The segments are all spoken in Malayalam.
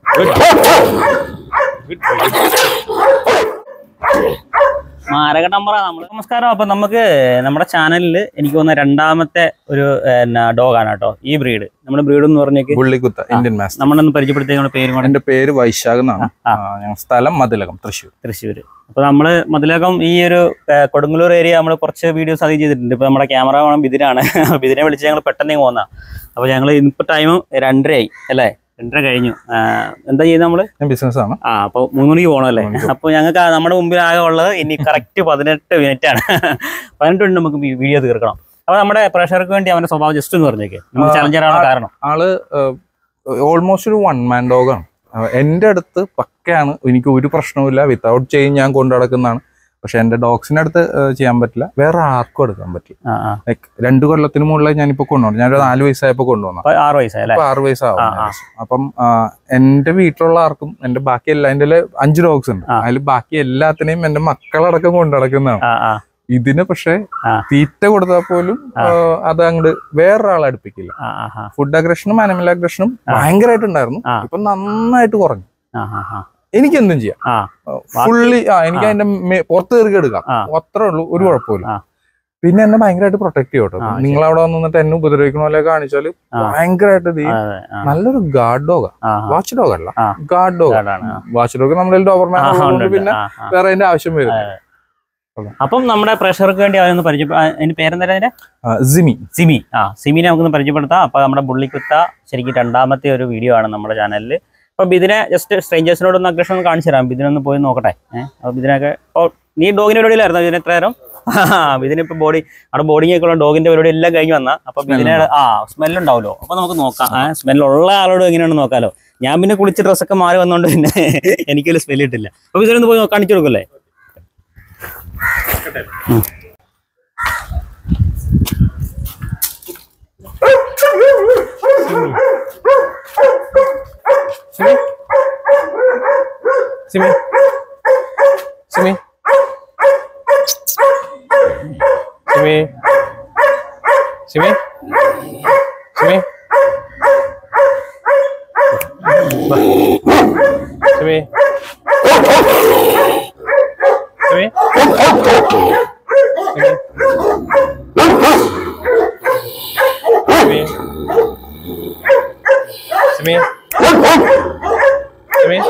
മാരക നമ്പറാണ് നമ്മൾ നമസ്കാരം അപ്പൊ നമുക്ക് നമ്മുടെ ചാനലിൽ എനിക്ക് തോന്നുന്ന രണ്ടാമത്തെ ഒരു ഡോഗാണ് കേട്ടോ ഈ ബ്രീഡ് നമ്മുടെ ബ്രീഡ് എന്ന് പറഞ്ഞേക്ക് പുള്ളിക്കുത്ത ഇന്ത്യൻ മാസ്റ്റർ നമ്മളൊന്ന് പരിചയപ്പെടുത്തിയ നമ്മുടെ പേരും കൂടെ എന്റെ പേര് വൈശാഖ് എന്നാണ് ആ. ആ, ഞങ്ങൾ സ്ഥലം മതിലകം തൃശ്ശൂർ തൃശ്ശൂര് അപ്പൊ നമ്മള് മതിലകം ഈ ഒരു ഏ, കൊടുങ്ങല്ലൂർ ഏരിയ നമ്മൾ കുറച്ച് വീഡിയോസ് അധികം ചെയ്തിട്ടുണ്ട് ഇപ്പൊ നമ്മുടെ ക്യാമറ വേണം ബിദിനാണ് ബിദിനെ വിളിച്ച് ഞങ്ങൾ പെട്ടെന്ന് പോകുന്ന അപ്പൊ ഞങ്ങൾ ഇപ്പൊ ടൈം രണ്ടരയായി അല്ലേ രണ്ടര കഴിഞ്ഞു ആ, എന്താ ചെയ്യുന്നത് നമ്മള് ഞാൻ ബിസിനസ് ആണ് ആ അപ്പൊ മൂന്ന് മണിക്ക് പോകണമല്ലേ അപ്പൊ ഞങ്ങൾക്ക് നമ്മുടെ മുമ്പിൽ ആകെ ഉള്ളത് ഇനി കറക്റ്റ് പതിനെട്ട് മിനിറ്റ് ആണ് പതിനെട്ട് മിനിറ്റ് നമുക്ക് വീഡിയോ തീർക്കണം അപ്പൊ നമ്മുടെ പ്രേക്ഷകർക്ക് വേണ്ടി അവന്റെ സ്വഭാവം ജസ്റ്റ് എന്ന് പറഞ്ഞേക്ക് നമുക്ക് ആ, ചലഞ്ചറാണ് കാരണം ആള് ഓൾമോസ്റ്റ് ഒരു വൺ മാൻ ഡോഗാണ് എന്റെ അടുത്ത് പക്കയാണ് എനിക്ക് ഒരു പ്രശ്നവുമില്ല വിത്തൗട്ട് ചെയിൻ ഞാൻ കൊണ്ടു നടക്കുന്നതാണ് പക്ഷെ എന്റെ ഡോഗ്സിന്റെ അടുത്ത് ഏഹ്, ചെയ്യാൻ പറ്റില്ല വേറെ ആർക്കും എടുക്കാൻ പറ്റില്ല ആ ആ ലൈക്ക് രണ്ട് കൊല്ലത്തിന് മുകളിൽ ഞാനിപ്പോ കൊണ്ടുവന്നു ഞാനൊരു നാല് വയസ്സായപ്പോ കൊണ്ടുവന്നു അപ്പൊ ആറ് വയസ്സായി അല്ലേ ഇപ്പൊ ആറ് വയസ്സാവും ആ, ആ. ഏകദേശം. അപ്പം ആ, എന്റെ വീട്ടിലുള്ള ആർക്കും എന്റെ ബാക്കി എല്ലാ എന്റെ അഞ്ച് ഡോഗ്സ് ഉണ്ട് ആ. അതിൽ ബാക്കി എല്ലാത്തിനെയും എന്റെ മക്കളടക്കം കൊണ്ടു നടക്കുന്നതാണ് ആ ആ ഇതിന് പക്ഷെ ആ. തീറ്റ കൊടുത്താൽ പോലും ആ. ആ, അത് അങ്ങോട്ട് വേറൊരാളെ അടുപ്പിക്കില്ല ആ ആ ആ ഫുഡ് അഗ്രഷനും അനിമൽ അഗ്രഷനും ആ. ഭയങ്കരമായിട്ടുണ്ടായിരുന്നു ആ. ഇപ്പൊ നന്നായിട്ട് കുറഞ്ഞു ആ ആ ആ എനിക്ക് എന്തും ചെയ്യാം ആ ഫുള്ളി ആ എനിക്ക് ആ. അതിന്റെ മേ- പുറത്ത് കയറി എടുക്കാം ആ. അത്രേ ഉള്ളൂ ഒരു ആ. കുഴപ്പമില്ല ആ. പിന്നെ എന്നെ ഭയങ്കരമായിട്ട് പ്രൊട്ടക്ട് ചെയ്യും കേട്ടോ ആ, ശരി. നിങ്ങൾ അവിടെ വന്നിട്ട് എന്നെ ഉപദ്രവിക്കണ പോലെ കാണിച്ചാല് ആ. ഭയങ്കരമായിട്ട് ഇത് ചെയ്യും. അതെ ആ നല്ലൊരു ഗാർഡ് ഡോഗാ ആ വാച്ച് ഡോഗ് അല്ല ആ. ഗാർഡ് ഡോഗ് അതാണ് ആ. വാച്ച് ഡോഗ് നമ്മുടെ ഡോബർമാൻ ആ, ഉണ്ട്, ഉള്ളതുകൊണ്ട് ഉണ്ട്. പിന്നെ ആ, ആ. വേറെ അതിന്റെ ആവശ്യം വരും അപ്പം നമ്മുടെ പ്രേക്ഷകർക്ക് വേണ്ടി അവനൊന്ന് പരിചയ ആ, അതിന്റെ പേരെന്താ അതിന്റെ ആ, സിമി സിമി ആ സിമിനെ നമുക്കൊന്ന് പരിചയപ്പെടുത്താം അപ്പൊ നമ്മുടെ ബുള്ളിക്കുത്ത ശരിക്കും രണ്ടാമത്തെ ഒരു വീഡിയോ ആണ് നമ്മുടെ ചാനലിൽ അപ്പൊ ഇതിനെ ജസ്റ്റ് സ്ട്രേഞ്ചേഴ്സിനോട് ഒന്ന് അഗ്രഷൻ ഒന്ന് കാണിച്ചു തരാം ഇതിനൊന്ന് പോയി നോക്കട്ടെ ഏഹ് അപ്പൊ ഇതിനൊക്കെ ഓ നീ ഡോഗിന്റെ പരിപാടിയിലായിരുന്നു ഇതിന് എത്ര നേരം ഇതിനിപ്പോ ബോഡി അവിടെ ബോഡിങ് ഒക്കെ ഉള്ള ഡോഗിന്റെ പരിപാടി എല്ലാം കഴിഞ്ഞ് വന്നാ അപ്പൊ ഇതിനെ ആ സ്മെൽ ഉണ്ടാവുമല്ലോ അപ്പൊ നമുക്ക് നോക്കാം ആ സ്മെൽ ഉള്ള ആളോട് എങ്ങനെയാണെന്ന് നോക്കാലോ ഞാൻ പിന്നെ കുളിച്ച് ഡ്രസ്സൊക്കെ മാറി വന്നോണ്ട് പിന്നെ എനിക്കൊരു സ്മെൽ ഇട്ടില്ല അപ്പൊ ഇതിനൊന്ന് പോയി കാണിച്ചു കൊടുക്കല്ലേ സിമി സിമി സിമി സിമി സിമി സിമി സിമി സിമി സിമി സിമി സിമി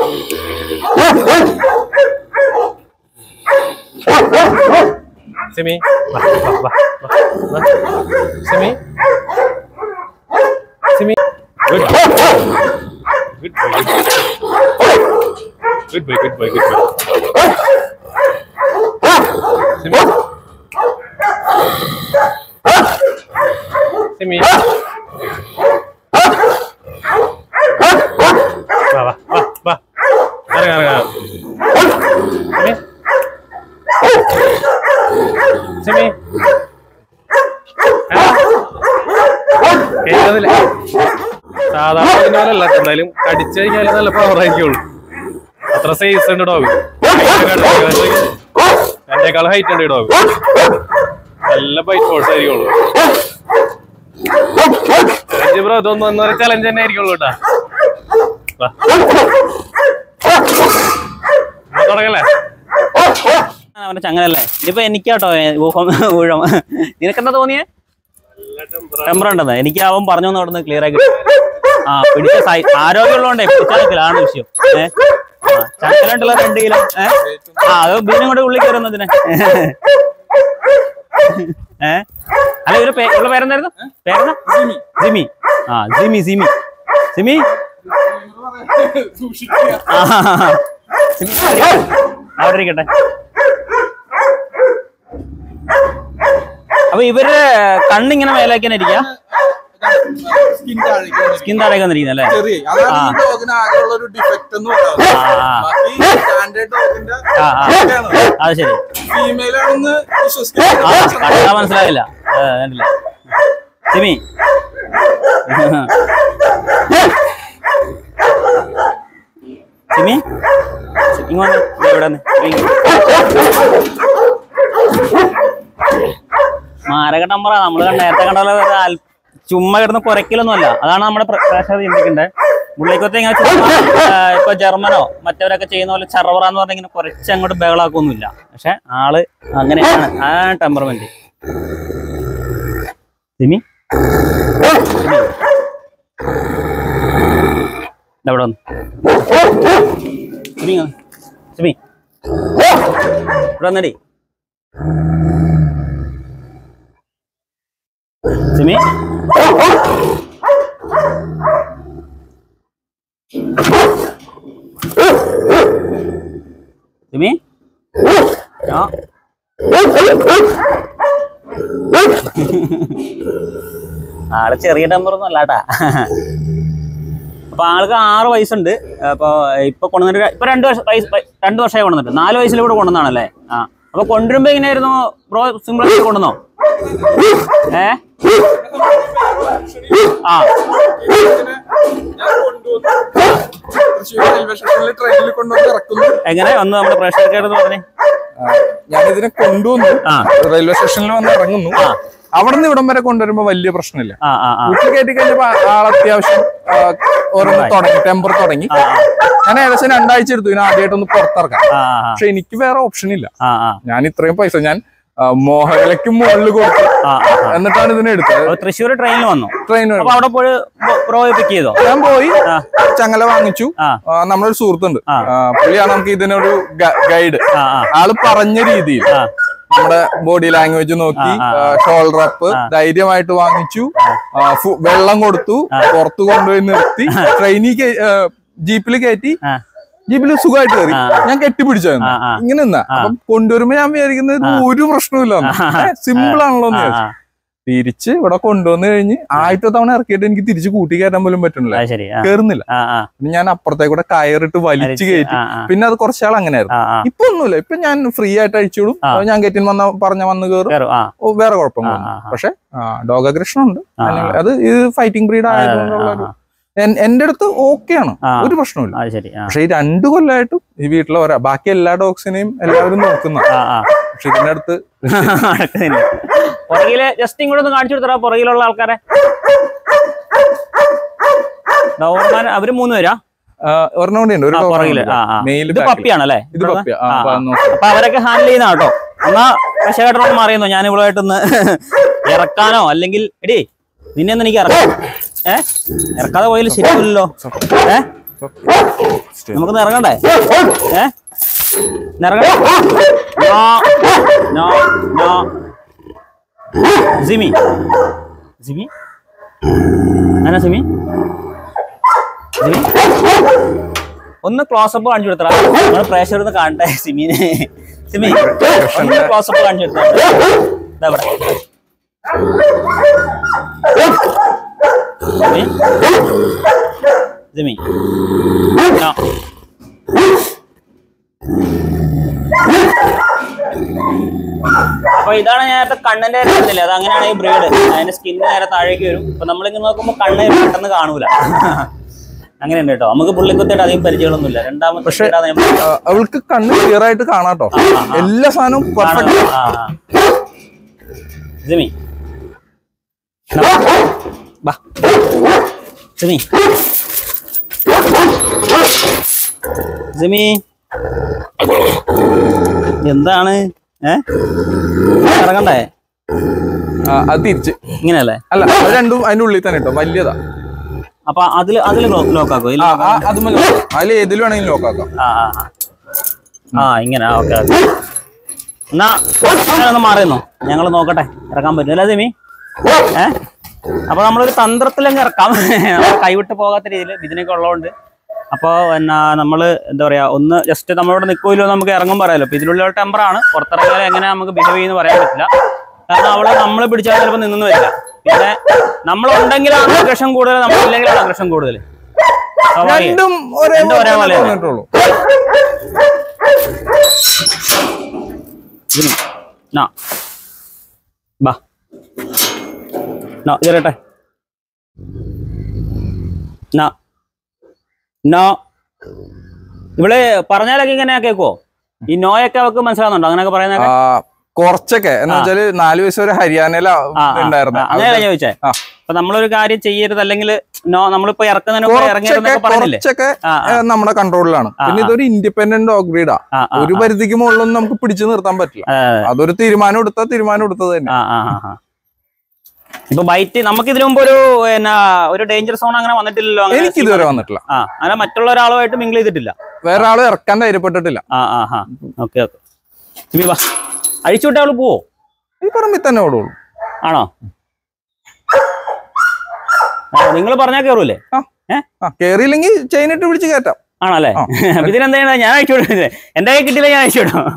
സിമി വാ വാ വാ വാ വാ Simi Simi good good good boy good boy good boy Simi Simi വാ വാ വാ വാ ഇറങ്ങ ഇറങ്ങ സിമി സിമി കേൾക്കുന്നില്ല സാധാരണ ഇതിന്റെ പോലെ അല്ല എന്തായാലും കടിച്ചു കഴിഞ്ഞാൽ നല്ല പവർ ആയിരിക്കുള്ളൂ അത്ര സൈസ് ഉണ്ട് ഡോഗ് എന്റെക്കാൾ ഹൈറ്റ് ഉണ്ട് ഡോഗ് നല്ല ബൈറ്റ് ഫോഴ്സ് ആയിരിക്കുള്ളൂ ചലഞ്ച് ബ്രോ ഇതൊന്നും ഒന്നൊരു ചലഞ്ച് തന്നെ ആയിരിക്കുള്ളൂ കേട്ടാ വാ. എന്നാ തുടങ്ങല്ലേ അവന്റെ ചങ്ങലല്ലേ ഇതിപ്പോ എനിക്കാട്ടോ ഊഹം ഊഴം നിനക്കെന്താ തോന്നിയേ ടെമ്പർ ഉണ്ടെന്ന് എനിക്ക് അവൻ പറഞ്ഞു അവിടെ നിന്ന് ക്ലിയർ ആക്കി ആ പിടിച്ച സൈ ആരോഗ്യമുള്ളതുകൊണ്ടേ പിടിച്ചാൽ നിൽക്കില്ല ആണ് വിഷയം ഏഹ് ചങ്ങലുണ്ടല്ലോ രണ്ട് കിലോ ഏഹ് ആ അത് ബീനും കൂടെ ഉള്ളിൽ കയറുന്നതിന് ഏഹ് അല്ല ഇവര് പേ- ഇവളുടെ പേരെന്തായിരുന്നു പേരെന്താ ജിമി ആ ജിമി സിമി സിമി ആ സിമി അവിടെ ഇരിക്കട്ടെ അപ്പൊ ഇവര് കണ്ണിങ്ങനെ മേലേക്കാൻ ഇരിക്കുക സ്കിൻ താഴേക്ക് സ്കിൻ താഴേക്ക് വന്നിരിക്കുന്ന അല്ലേ ചെറിയ അതാണ് ആ. ഈ ഡോഗിന് ആകെയുള്ള ഒരു ഡിഫക്റ്റ് എന്ന് പറയുന്നത് ആ. ബാക്കി സ്റ്റാൻഡേർഡ് ഡോഗിന്റെ ആ ആ അത് ശരി ഫീമെയിൽ ആണെന്ന് ആ വിശ്വസിക്കുന്നത് കണ്ടാ മനസ്സിലായില്ല ആ, കണ്ടില്ലേ സിമി സിമി ഇങ്ങോട്ട് ഇവിടെ വന്ന്. ഇങ്ങ്. മാരക നമ്പറാ നമ്മള് കണ്ട നേരത്തെ കണ്ട പോലെ വേറെ അൽ- ചുമ്മാ കിടന്ന് കുറയ്ക്കലൊന്നും അല്ല അതാണ് നമ്മുടെ പ്ര- പ്രേക്ഷകർ ചിന്തിക്കേണ്ടത് പുള്ളിക്കൊത്തെ ഇങ്ങനെ ചുമ്മാ, ആ, ഇപ്പൊ ജർമ്മനോ മറ്റവരൊക്കെ ചെയ്യുന്ന പോലെ ചറവറ എന്ന് പറഞ്ഞാൽ ഇങ്ങനെ കുറച്ച് അങ്ങോട്ട് ബഹളാക്കൊന്നുമില്ല പക്ഷെ ആള് അങ്ങനെയാണ് ആ ടെമ്പർമെന്റ് സിമി സിമി. ദാ ഇവിടെ വന്ന് സിമി ഇങ്ങ് വന്ന്. സിമി ഇവിടെ വന്നടി സിമി സിമി ആ ആള് ചെറിയ ടെമ്പർ ഒന്നും അല്ലാട്ടാ അപ്പൊ ആൾക്ക് ആറ് വയസ്സുണ്ട് അപ്പൊ ഇപ്പൊ കൊണ്ടുവന്നിട്ട് ഇപ്പൊ രണ്ട് വർഷം വയസ്സ് വയ- രണ്ട് വർഷമായി കൊണ്ടുവന്നിട്ട് നാല് വയസ്സിൽ കൂടെ കൊണ്ടുവന്നാണല്ലേ ആ അപ്പൊ കൊണ്ടുവരുമ്പോ എങ്ങനെയായിരുന്നു ബ്രോ സിമ്പിൾ ആയിട്ട് കൊണ്ടുവന്നോ ഏ ആ ഞാൻ കൊണ്ടുവന്നു തൃശ്ശൂർ റെയിൽവേ സ്റ്റേഷനിൽ ട്രെയിനിൽ കൊണ്ടുവന്ന് ഇറക്കുന്നു എങ്ങനെ ഒന്ന് നമ്മുടെ പ്രേക്ഷകർക്കാരെന്ന് പറഞ്ഞേ ഞാൻ ഇതിനെ കൊണ്ടുവന്നു ആ. റെയിൽവേ സ്റ്റേഷനിൽ വന്ന് ഇറങ്ങുന്നു അവിടെ നിന്ന് ഇവിടം വരെ കൊണ്ടുവരുമ്പോ വലിയ പ്രശ്നമില്ല ആ ആ ആ വീട്ടിൽ കയറ്റി കഴിഞ്ഞപ്പോ ആൾ അത്യാവശ്യം ആ, ഓരോന്ന് തുടങ്ങി ടെമ്പർ തുടങ്ങി ആ, ഞാൻ ഏകദേശം രണ്ടാഴ്ച എടുത്തു ഇതിനെ ആദ്യമായിട്ടൊന്ന് പുറത്തിറക്കാം ആ ആ പക്ഷെ എനിക്ക് വേറെ ഓപ്ഷൻ ഇല്ല ആ ആ ഞാൻ ഇത്രയും പൈസ ഞാൻ ആ, മോഹവിലയ്ക്ക് മുകളിൽ കൊടുത്തു ആ ആ എന്നിട്ടാണ് ഇതിനെ എടുത്തത് അപ്പൊ തൃശ്ശൂർ ട്രെയിനിൽ വന്നു ട്രെയിൻ അപ്പൊ അവിടെ പോയി ബ്രോ പിക്ക് ചെയ്തോ ഞാൻ പോയി ആ. ചങ്ങല വാങ്ങിച്ചു ആ. ആ, നമ്മളൊരു സുഹൃത്തുണ്ട് ആ. ആ, പുള്ളിയാണ് നമുക്ക് ഇതിനൊരു ഗൈഡ് ആ ആ ആള് പറഞ്ഞ രീതിയിൽ ആ. നമ്മുടെ ബോഡി ലാംഗ്വേജ് നോക്കി ആ, ആ, ഷോൾഡർ അപ്പ് ധൈര്യമായിട്ട് വാങ്ങിച്ചു ആ, ഫു- വെള്ളം കൊടുത്തു പുറത്ത് കൊണ്ടുപോയി നിർത്തി ട്രെയിനിൽ ജീപ്പിൽ കയറ്റി ആ. ജീപ്പിൽ സുഖമായിട്ട് കയറി ആ. ഞാൻ കെട്ടിപ്പിടിച്ചായിരുന്നു ആ, ആ. ഇങ്ങനെ നിന്നാ അപ്പം കൊണ്ടുവരുമ്പോ ഞാൻ വിചാരിക്കുന്നത് ഇത് ഒരു പ്രശ്നമില്ല സിമ്പിൾ ആണല്ലോ എന്ന് ആ, വിചാരിച്ചു. ആ. തിരിച്ച് ഇവിടെ കൊണ്ടുവന്ന് കഴിഞ്ഞ് ആദ്യത്തെ തവണ ഇറക്കിയിട്ട് എനിക്ക് തിരിച്ച് കൂട്ടി കയറ്റാൻ പോലും പറ്റണില്ല അത് ശരി ആ കേറുന്നില്ല ആ ആ പിന്നെ ഞാൻ അപ്പുറത്തേക്കൂടെ കയറിട്ട് വലിച്ചു കയറ്റി ആ ആ പിന്നെ അത് കുറച്ചാൾ അങ്ങനെയായിരുന്നു ആ ആ ഇപ്പൊ ഒന്നുമില്ല ഇപ്പൊ ഞാൻ ഫ്രീ ആയിട്ട് അഴിച്ചുവിടും ആ. ഞാൻ ഗേറ്റിൽ വന്ന പറഞ്ഞ വന്ന് കയറും കേറും ആ ഓ, വേറെ കുഴപ്പമൊന്നും ആ, ആ, ആ. പക്ഷെ ഡോഗ് അഗ്രഷൻ ഉണ്ട് ആ, അല്ലെങ്കിൽ അത് ഇത് ഫൈറ്റിംഗ് ബ്രീഡ് ആയതുകൊണ്ടുള്ള ഒരു ആ, എൻ- എന്റെ അടുത്ത് ഓക്കെയാണ് ആ. ഒരു പ്രശ്നമില്ല അത് ശരി ആ പക്ഷെ ഈ രണ്ടു കൊല്ലമായിട്ടും ഈ വീട്ടിലെ ഒരാ ബാക്കി എല്ലാ ഡോഗ്സിനെയും എല്ലാവരും നോക്കുന്ന ആ ആ പക്ഷെ ഇതിന്റെ അടുത്ത് നടക്കുന്നില്ല പുറകില് ജസ്റ്റ് ഇങ്ങോട്ട് ഒന്ന് കാണിച്ചു കൊടുത്തറ പുറകിലുള്ള ആൾക്കാരെ ഡോവർമാൻ അവര് മൂന്ന് പേരാ ആ, ഒരെണ്ണം കൂടി ഉണ്ട് ഒരു ആ, dog പുറകില് ആണ് ആ ആ മെയിൽ ഇത് പപ്പിയാണല്ലേ ഇത് പപ്പിയാ ആ, അപ്പൊ അത് നോക്ക്. അപ്പൊ അവരൊക്കെ ഹാൻഡിൽ ചെയ്യുന്ന കേട്ടോ എന്നാ രക്ഷകേട്ടനോട് മാറിയെന്നോ ഞാൻ ഇവളുമായിട്ടൊന്ന് ഇറക്കാനോ അല്ലെങ്കിൽ എടി നിന്നെ ഒന്ന് എനിക്ക് ഇറക്കാം ഏ ഇറക്കാതെ പോയാലും ശരിയല്ലോ ഏ നമുക്കൊന്ന് ഇറങ്ങണ്ടേ ഏ ഒന്ന് ഇറങ്ങണ്ടേ no no no Simi Simi എന്നാ സിമി സിമി ഒന്ന് ക്ലോസപ്പ് കാണിച്ചു കൊടുത്തടാ നമ്മള് പ്രേക്ഷകർ ഒന്ന് കാണട്ടെ സിമിനെ സിമി ഒന്ന് ക്ലോസപ്പ് കാണിച്ചു കൊടുത്താ ഇതാ ഇവിടെ സിമി സിമി No. അപ്പൊ ഇതാണ് നേരത്തെ കണ്ണിന്റെ കണ്ടില്ലേ അത് അങ്ങനെയാണ് ഈ ബ്രീഡ് അതിന്റെ സ്കിന്ന് നേരെ താഴേക്ക് വരും അപ്പൊ നമ്മളിങ്ങനെ നോക്കുമ്പോ കണ്ണ് പെട്ടെന്ന് കാണൂല അങ്ങനെയുണ്ട് കേട്ടോ നമുക്ക് പുള്ളിക്കുത്തിയിട്ട് അധികം പരിചയങ്ങളൊന്നുമില്ല രണ്ടാമത്തെ പക്ഷേ, breed ആണ് ഞാൻ ആ, അവൾക്ക് കണ്ണ് ക്ലിയർ ആയിട്ട് കാണാട്ടോ ആ, ആ. എല്ലാ സാധനവും പെർഫെക്റ്റ് കാണുന്നത്. ആ, ആ. സിമി ബാ സിമി സിമി എന്താണ് ഏ ഇറങ്ങണ്ടേ അത് തിരിച്ച് ഇങ്ങനെയല്ലേ അല്ല അത് രണ്ടും അതിന്റെ ഉള്ളിൽ തന്നെ കേട്ടോ വലിയതാ അപ്പൊ അതില് അതില് ലോക്ക് ആക്കോ ഇല്ല ആ, ആ, അതുമ്മ lock ആക്കാം. അതിൽ ഏതിലും വേണമെങ്കിലും ലോക്ക് ആക്കാം ആ ആ ആ. ആ ഇങ്ങനെ ഓക്കെ ഓക്കെ എന്നാ ഞാനൊന്ന് മാറിയെന്നോ ഞങ്ങൾ നോക്കട്ടെ ഇറക്കാൻ പറ്റും അല്ലേ സിമി ഏ അപ്പൊ നമ്മളൊരു തന്ത്രത്തിലങ്ങ് ഇറക്കാം നമ്മൾ കൈവിട്ട് പോകാത്ത രീതിയിൽ ഇതിനൊക്കെ ഉള്ളതുകൊണ്ട് അപ്പോൾ എന്നാ നമ്മൾ എന്താ പറയാ ഒന്ന് ജസ്റ്റ് നമ്മളോട് നിൽക്കുമല്ലോ നമുക്ക് ഇറങ്ങും പറയാലോ അപ്പൊ ഇതിലുള്ള ടെമ്പറാണ് പുറത്തിറങ്ങിയാൽ എങ്ങനെ നമുക്ക് ബിഹേവ് ചെയ്യുന്നു പറയാൻ പറ്റില്ല കാരണം അവള് നമ്മളെ പിടിച്ചാൽ ചിലപ്പോൾ നിന്നു വരില്ല പിന്നെ നമ്മളുണ്ടെങ്കിലാണ് അഗ്രഷൻ കൂടുതൽ നമ്മളില്ലെങ്കിലാണ് അഗ്രഷൻ കൂടുതൽ സ്വാഭാവികം. രണ്ടും ഒരേ രണ്ടും ഒരേപോലെ തന്നെ. തോന്നിട്ടുള്ളൂ ഇതിന് നാ ബാ നോ ഇതരട്ടെ നാ നോ ഇവള് പറഞ്ഞാലൊക്കെ ഇങ്ങനെ കേക്കുവോ ഈ നോയൊക്കെ അവക്ക് മനസ്സിലാവുന്നുണ്ടോ അങ്ങനെയൊക്കെ പറയുന്നൊക്കെ ആ, കുറച്ചൊക്കെ എന്ന് വെച്ചാല് നാല് വയസ്സ് വരെ ഹരിയാനയില ആ, ആ, ഉണ്ടായിരുന്നെ. ആ, അങ്ങനെയല്ല ചോദിച്ചേ ആ. അപ്പൊ നമ്മളൊരു കാര്യം ചെയ്യരുത് അല്ലെങ്കിൽ നോ നമ്മളിപ്പോ ഇറക്കുന്നതിന് മുമ്പ് കുറച്ചൊക്കെ ഇറങ്ങിയെന്നൊക്കെ പറഞ്ഞില്ലേ കുറച്ചൊക്കെ ആ ആ, ഏ, നമ്മുടെ കൺട്രോളിലാണ് ആ, പിന്നെ ഇതൊരു ഇൻഡിപെൻഡന്റ് ഡോഗ് ബ്രീഡാ ആ, ആ, ഒരു പരിധിക്ക് മുകളിലൊന്നും നമുക്ക് പിടിച്ചു നിർത്താൻ പറ്റില്ല അതെ, അതൊരു തീരുമാനം എടുത്ത തീരുമാനം എടുത്തത് തന്നെ ആ ആ ആ ആ. ഇപ്പൊ ബൈറ്റ് നമുക്ക് ഇതിനു മുമ്പ് ഒരു എന്നാ ഒരു ഡേഞ്ചർ സോൺ അങ്ങനെ വന്നിട്ടില്ലല്ലോ അങ്ങനെ എനിക്ക് ഇതുവരെ വന്നിട്ടില്ല ആ അങ്ങനെ മറ്റുള്ള ഒരാളുമായിട്ട് മിങ്കിൾ ചെയ്തിട്ടില്ല വേറെ ആള് ഇറക്കാൻ ധൈര്യപ്പെട്ടിട്ടില്ല ആ ആ ആ ഓക്കെ ഓക്കെ സിബി വാ അഴിച്ചുവിട്ട അവള് പോവോ ഈ പറമ്പിൽ തന്നെ ഓടുള്ളൂ ആണോ നിങ്ങൾ പറഞ്ഞാൽ കയറൂലേ ആ കേറിയില്ലെങ്കിൽ ചെയിൻ ഇട്ട് പിടിച്ച് കയറ്റാം ആണല്ലേ ആ. അപ്പൊ ഇതിനെന്താണ് ഞാൻ അയച്ചു വിടുന്നത് എന്റെ കൈ കിട്ടിയില്ല ഞാൻ അയച്ചു വിടാം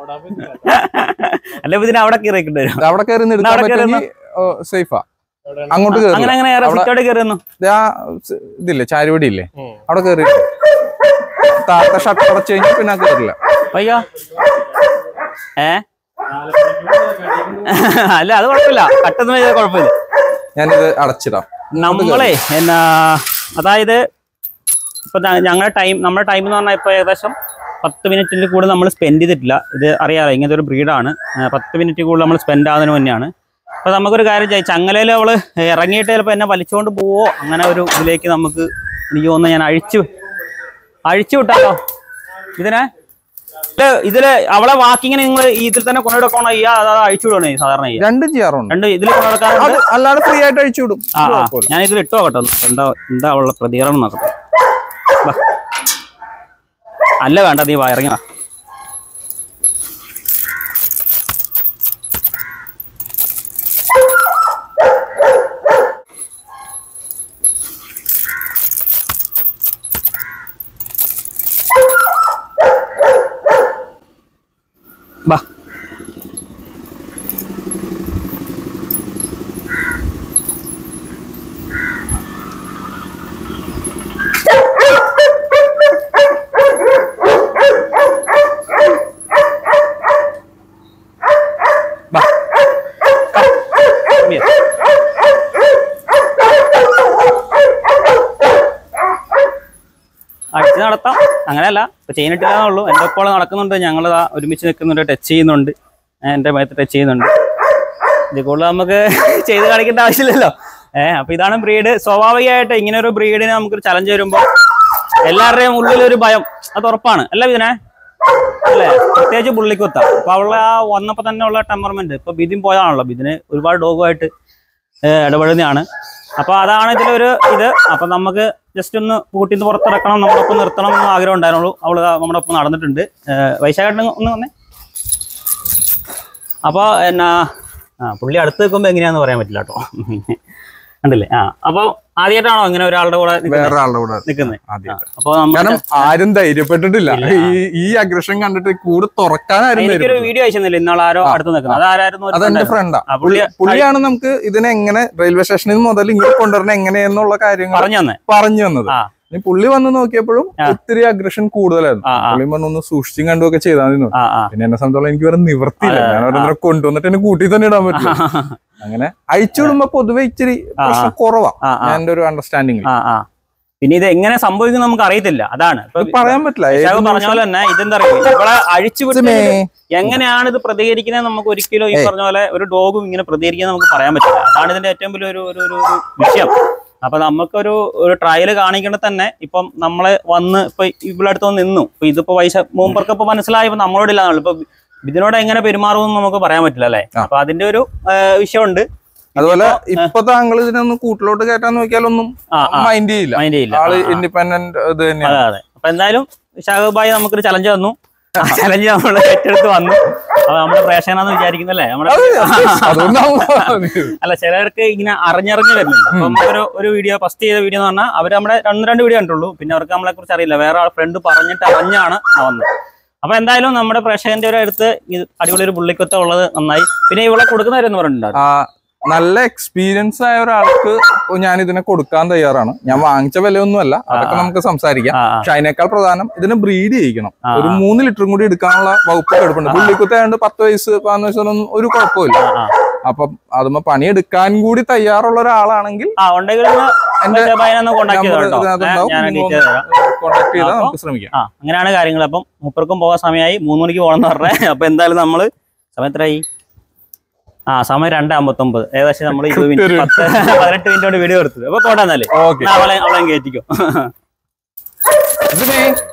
അല്ല ഇപ്പൊ ഇതിന് അവിടെ കയറിക്കിട്ട് വരും ദേ അവിടെ കയറി നിർത്താൻ അവിടെ കയറി പറ്റുമെങ്കിൽ സേഫാ അങ്ങോട്ട് കയറി അങ്ങനെ അങ്ങനെ ഏറെ അവിടെ- സിറ്റോടെ കയറുന്നു ആ സ് ഇതില്ലേ ചാരുപടി ഇല്ലേ അവിടെ കയറി താഴത്തെ ഷട്ടർ അടച്ചു കഴിഞ്ഞാൽ പിന്നെ കയറില്ല അയ്യോ ഏ അല്ല അത് കുഴപ്പമില്ല കട്ടൊന്നും ചെയ്താൽ കുഴപ്പമില്ല ഞാനിത് അടച്ചിടാം നമ്മളെ എന്നാ അതായത് ഇപ്പൊ ഞ- ഞങ്ങളുടെ ടൈം നമ്മുടെ ടൈം എന്ന് പറഞ്ഞാൽ ഇപ്പൊ ഏകദേശം പത്ത് മിനിറ്റിൽ കൂടുതൽ നമ്മൾ സ്പെൻഡ് ചെയ്തിട്ടില്ല ഇത് അറിയാലോ ഇങ്ങനത്തെ ഒരു ബ്രീഡാണ് പത്ത് മിനിറ്റ് കൂടുതൽ നമ്മൾ സ്പെൻഡ് ആകുന്നതിന് മുന്നെയാണ് അപ്പൊ നമുക്കൊരു കാര്യം ചെയ്യാം ചങ്ങലയിൽ അവള് ഇറങ്ങിയിട്ട് ചിലപ്പോൾ എന്നെ വലിച്ചുകൊണ്ട് പോവോ അങ്ങനെ ഒരു ഇതിലേക്ക് നമുക്ക് എനിക്ക് തോന്നുന്നു ഞാൻ അഴിച്ചു അഴിച്ചു വിട്ടാലോ ഇതിനെ ഇത് ഇതില് അവളെ വാക്കിങ്ങനെ നിങ്ങൾ ഇതിൽ തന്നെ കൊണ്ടുനടക്കണോ ചെയ്യാ അതാ അഴിച്ചു വിടണോ സാധാരണ ചെയ്യാ രണ്ടും ചെയ്യാറുണ്ട് രണ്ട് ഇതിൽ കൊണ്ടുനടക്കാറുണ്ട് അത് അല്ലാതെ ഫ്രീ ആയിട്ട് അഴിച്ചു വിടും ആ ഒരു ആ കുഴപ്പമില്ല. ഞാൻ ഇതിൽ ഇട്ടോ കേട്ടോ എന്താ എന്താ അവളുടെ പ്രതികരണം നോക്കട്ടെ വാ. അല്ല വേണ്ട നീ വാ ഇറങ്ങി വാ വാ വാ Come here. അടിച്ച് നടത്താം അങ്ങനെയല്ല ഇപ്പൊ ചെയിനിട്ടില്ലാന്നേ ഉള്ളൂ എൻ്റെ ഒപ്പം നടക്കുന്നുണ്ട് ഞങ്ങൾ ഒരുമിച്ച് നിൽക്കുന്നുണ്ട് ടച്ച് ചെയ്യുന്നുണ്ട് ഏ, എൻ്റെ മേത്ത് ടച്ച് ചെയ്യുന്നുണ്ട് ഇത് കൂടുതൽ നമുക്ക് ചെയ്ത് കാണിക്കേണ്ട ആവശ്യമില്ലല്ലോ ഏഹ് അപ്പൊ ഇതാണ് ബ്രീഡ് സ്വാഭാവികമായിട്ട് ഇങ്ങനെ ഒരു ബ്രീഡിന് നമുക്കൊരു ചലഞ്ച് വരുമ്പോൾ എല്ലാവരുടെയും ഉള്ളിലൊരു ഭയം അത് ഉറപ്പാണ് അല്ല ഇതിനെ അല്ലേ പ്രത്യേകിച്ച് പുള്ളിക്കുത്ത അപ്പൊ അവളെ ആ വന്നപ്പോ തന്നെ ഉള്ള ടെമ്പർമെന്റ് ഇപ്പൊ ബിദിൻ പോയതാണല്ലോ ബിദിന് ഒരുപാട് ഡോഗുമായിട്ട് ഇടപെടുന്നതാണ് അപ്പൊ അതാണ് ഇതിലൊരു ഇത് അപ്പൊ നമുക്ക് ജസ്റ്റ് ഒന്ന് കൂട്ടിന്ന് പുറത്തിറക്കണം നമ്മുടെ ഒപ്പം നിർത്തണം എന്ന് ആഗ്രഹം ഉണ്ടായിരുന്നുള്ളൂ അവള് ദാ നമ്മുടെ ഒപ്പം നടന്നിട്ടുണ്ട് വൈശാഖേട്ടൻ ഒന്ന് വന്നേ അപ്പൊ എന്നാ ആ പുള്ളി അടുത്ത് നിൽക്കുമ്പോ എങ്ങനെയാന്ന് പറയാൻ പറ്റില്ല കേട്ടോ കണ്ടില്ലേ ആ അപ്പൊ ആദ്യമായിട്ടാണോ ഇങ്ങനെ ഒരാളുടെ കൂടെ വേറെ ആളുടെ കൂടെ നിൽക്കുന്നത് ആദ്യമായിട്ട് അപ്പൊ നമ്മൾ കാരണം ആരും ധൈര്യപ്പെട്ടിട്ടില്ല ഈ ഈ അഗ്രഷൻ കണ്ടിട്ട് കൂടെ തുറക്കാൻ ആരും എനിക്കൊരു ധൈര്യപ്പെട്ടില്ല. വീഡിയോ അയച്ചെന്നില്ല ഇന്നാൾ ആരോ അടുത്ത് നിൽക്കുന്നത് അതാരായിരുന്നു ഒരു അതെന്റെ friend ആയിരുന്നു. ഫ്രണ്ടാ ആ, പുള്ളി പുള്ളിയാണ് നമുക്ക് ഇതിനെ എങ്ങനെ റെയിൽവേ സ്റ്റേഷനിൽ മുതൽ ഇങ്ങോട്ട് കൊണ്ടുവരണം എങ്ങനെയെന്നുള്ള കാര്യങ്ങൾ പറഞ്ഞു തന്നെ പറഞ്ഞു തന്നത് ആ. ഇനി പുള്ളി വന്ന് നോക്കിയപ്പോഴും ആ. ഒത്തിരി അഗ്രഷൻ കൂടുതലായിരുന്നു ആ, ആ. പുള്ളി പറഞ്ഞു ഒന്ന് സൂക്ഷിച്ചും കണ്ടുമൊക്കെ ചെയ്താൽ മതി എന്ന് പറഞ്ഞു. ആ ആ പിന്നെ എന്നെ സംബന്ധിച്ചോളം എനിക്ക് വേറെ നിവർത്തിയില്ല ഞാൻ ഓരോന്നിനെ കൊണ്ടുവന്നിട്ട് എന്നെ കൂട്ടി തന്നെ ഇടാൻ പറ്റില്ല അങ്ങനെ അയച്ചു വിടുമ്പോ പൊതുവെ ഇച്ചിരി പ്രശ്നം കുറവാ ആ, ആ. ഞാൻ എന്റെ ഒരു അണ്ടർസ്റ്റാൻഡിങ് ആ ആ പിന്നെ ഇത് എങ്ങനെ സംഭവിക്കും നമുക്ക് അറിയത്തില്ല അതാണ് ഇപ്പൊ പറയാൻ പറ്റില്ല ഏത് വിശാഖ് പറഞ്ഞ പോലെ തന്നെ ഇതെന്താ പറയുക ഇവിടെ അഴിച്ചു വിട്ട് നിമിഷമേ. എങ്ങനെയാണ് ഇത് പ്രതികരിക്കുന്നത് നമുക്ക് ഒരിക്കലും ഈ പറഞ്ഞ പോലെ ഒരു ഡോഗും ഇങ്ങനെ പ്രതികരിക്കുന്നത് നമുക്ക് പറയാൻ പറ്റില്ല അതാണ് ഇതിന്റെ ഏറ്റവും വലിയ ഒരു ഒരു ഒരു ഒരു വിഷയം അപ്പൊ നമുക്കൊരു ഒരു ട്രയൽ കാണിക്കേണ്ട തന്നെ ഇപ്പം നമ്മളെ വന്ന് ഇപ്പൊ ഇവിടെ അടുത്ത് വന്ന് നിന്നു ഇപ്പൊ ഇതിപ്പോ വൈശ മൂപ്പർക്ക് ഇപ്പൊ മനസ്സിലായി ഇപ്പൊ നമ്മളോടില്ല ഇപ്പൊ ഇതിനോട് എങ്ങനെ പെരുമാറുമെന്ന് നമുക്ക് പറയാൻ പറ്റില്ല അല്ലെ ആ. അപ്പൊ അതിന്റെ ഒരു ആ, വിഷയമുണ്ട് അതുപോലെ ഇപ്പൊ താങ്കൾ ഇതിനൊന്ന് കൂട്ടിലോട്ട് കയറ്റാൻ നോക്കിയാലൊന്നും ആ ആ മൈൻഡ് ചെയ്യില്ല മൈൻഡ് ചെയ്യില്ല ആള് ആ, ആ. ഇൻഡിപെൻഡന്റ് ഇത് തന്നെയാണ് അതെ അതെ അപ്പൊ എന്തായാലും ഷാഹുബായി നമുക്കൊരു ചലഞ്ച് തന്നു ആ ചലഞ്ച് നമ്മൾ ഏറ്റെടുത്ത് വന്നു അപ്പൊ നമ്മുടെ പ്രേക്ഷകനാന്ന് വിചാരിക്കുന്നല്ലേ നമ്മുടെ അതുകൊണ്ടാണ് അല്ല ചിലർക്ക് ഇങ്ങനെ അറിഞ്ഞറിഞ്ഞ് വരുന്നുണ്ട് അപ്പൊ നമുക്കൊരു ഒരു വീഡിയോ ഫസ്റ്റ് ചെയ്ത വീഡിയോ എന്ന് പറഞ്ഞാൽ അവർ നമ്മുടെ രണ്ട് രണ്ട് വീഡിയോ കണ്ടുള്ളൂ പിന്നെ അവർക്ക് നമ്മളെ കുറിച്ച് അറിയില്ല വേറെ ആൾ ഫ്രണ്ട് പറഞ്ഞിട്ട് അറിഞ്ഞാണ് വന്നത് അപ്പൊ എന്തായാലും നമ്മുടെ പ്രേക്ഷകന്റെ ഒരു അടുത്ത് ഇത് അടിപൊളി ഒരു പുള്ളിക്കൊത്ത ഉള്ളത് നന്നായി പിന്നെ ഇവിടെ കൊടുക്കുന്നവരെന്ന് പറഞ്ഞിട്ടുണ്ടായിരുന്നു ആ, നല്ല എക്സ്പീരിയൻസ് ആയ ഒരാൾക്ക് ഞാൻ ഇതിനെ കൊടുക്കാൻ തയ്യാറാണ് ഞാൻ വാങ്ങിച്ച വിലയൊന്നുമല്ല അതൊക്കെ നമുക്ക് സംസാരിക്കാം ആ ആ പക്ഷെ അതിനേക്കാൾ പ്രധാനം ഇതിനെ ബ്രീഡ് ചെയ്യിക്കണം ആ. ഒരു മൂന്ന് ലിറ്ററും കൂടി എടുക്കാനുള്ള വകുപ്പ് എടുപ്പുണ്ട് പുള്ളിക്കുത്ത ആയതുകൊണ്ട് പത്ത് വയസ്സ് പതിനൊന്ന് വയസ്സൊന്നും ഒരു കുഴപ്പമില്ല ആ, ആ. അപ്പം അതുമ്പോ പണിയെടുക്കാൻ കൂടി തയ്യാറുള്ള ഒരാളാണെങ്കിൽ ആ ഉണ്ടെങ്കിൽ എന്റെ ഒന്ന് കോണ്ടാക്ട് നമ്പർ ചെയ്തോ കേട്ടോ ഏ, ഞാൻ ഡീറ്റെയിൽ തരാം കോൺടാക്ട് ചെയ്താൽ അപ്പൊ- നമുക്ക് ശ്രമിക്കാം ആ അങ്ങനെയാണ് കാര്യങ്ങൾ അപ്പം മുപ്പർക്കും പോകാൻ സമയമായി മൂന്ന് മണിക്ക് പോകണം എന്ന് പറഞ്ഞേ അപ്പൊ എന്തായാലും നമ്മള് സമയത്രായി ആ സമയം രണ്ട് അമ്പത്തൊമ്പത് ഏകദേശം നമ്മൾ ഇരുപത് മിനിറ്റ് പത്ത് പതിനെട്ട് മിനിറ്റ് കൊണ്ട് വീഡിയോ എടുത്തത് അപ്പൊ പോട്ടെന്നാല് ഓക്കെ അവളെ അവളെ കയറ്റിക്കോ ഇതിനെ